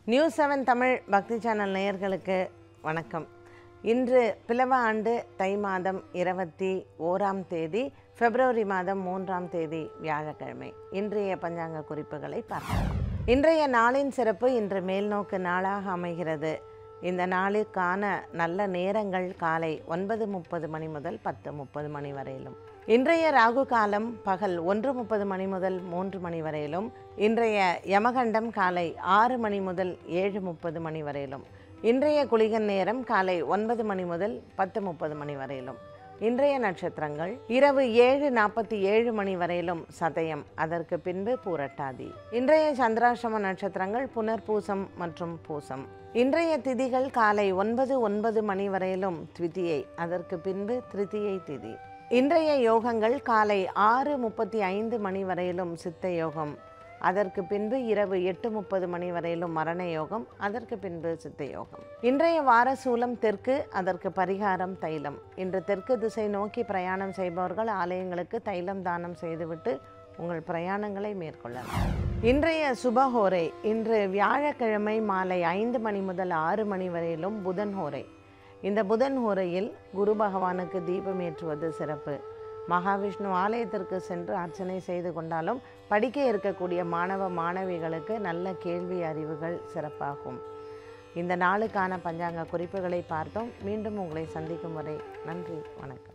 news seven Tamil பக்தி channel நேயர்களுக்கு வணக்கம் இன்று பிளவ ஆண்டு தை மாதம் இருபத்தி ஓராம் தேதி பிப்ரவரி மாதம் மூன்றாம் தேதி வியாழக்கிழமை இன்றைய பஞ்சாங்க குறிப்புகளை பார்க்கலாம் இன்றைய நாளின் சிறப்பு இன்று மேல்நோக்கு நாளாக அமைகிறது இந்த நாளுக்கான நல்ல நேரங்கள் காலை ஒன்பது முப்பது மணி முதல் பத்து முப்பது மணி வரையிலும் இன்றைய ராகு காலம் பகல் ஒன்று முப்பது மணி முதல் மூன்று மணி வரையிலும் இன்றைய யமகண்டம் காலை ஆறு மணி முதல் ஏழு முப்பது மணி வரையிலும் இன்றைய குளிகன் நேரம் காலை ஒன்பது மணி முதல் பத்து முப்பது மணி வரையிலும் இன்றைய நட்சத்திரங்கள் இரவு ஏழு நாற்பத்தி ஏழு மணி வரையிலும் சதயம் அதற்கு பின்பு பூரட்டாதி இன்றைய சந்திராசிரம நட்சத்திரங்கள் புனர்பூசம் மற்றும் பூசம் இன்றைய திதிகள் காலை ஒன்பது ஒன்பது மணி வரையிலும் த்விதியை அதற்கு பின்பு திருதியை திதி இன்றைய யோகங்கள் காலை ஆறு முப்பத்தி ஐந்து மணி வரையிலும் சித்த யோகம் அதற்கு பின்பு இரவு எட்டு முப்பது மணி வரையிலும் மரண யோகம் அதற்கு பின்பு சித்த யோகம் இன்றைய வார சூலம் தெற்கு அதற்கு பரிகாரம் தைலம் இன்று தெற்கு திசை நோக்கி பிரயாணம் செய்பவர்கள் ஆலயங்களுக்கு தைலம் தானம் செய்துவிட்டு உங்கள் பிரயாணங்களை மேற்கொள்ளலாம் இன்றைய சுபஹோரை இன்று வியாழக்கிழமை மாலை ஐந்து மணி முதல் ஆறு மணி வரையிலும் புதன் ஹோரை இந்த புதன் ஹோரையில் குரு பகவானுக்கு தீபம் ஏற்றுவது சிறப்பு மகாவிஷ்ணு ஆலயத்திற்கு சென்று அர்ச்சனை செய்து கொண்டாலும் படிக்க இருக்கக்கூடிய மாணவ மாணவிகளுக்கு நல்ல கேள்வி அறிவுகள் சிறப்பாகும் இந்த நாளுக்கான பஞ்சாங்க குறிப்புகளை பார்த்தோம் மீண்டும் உங்களை சந்திக்கும் வரை நன்றி வணக்கம்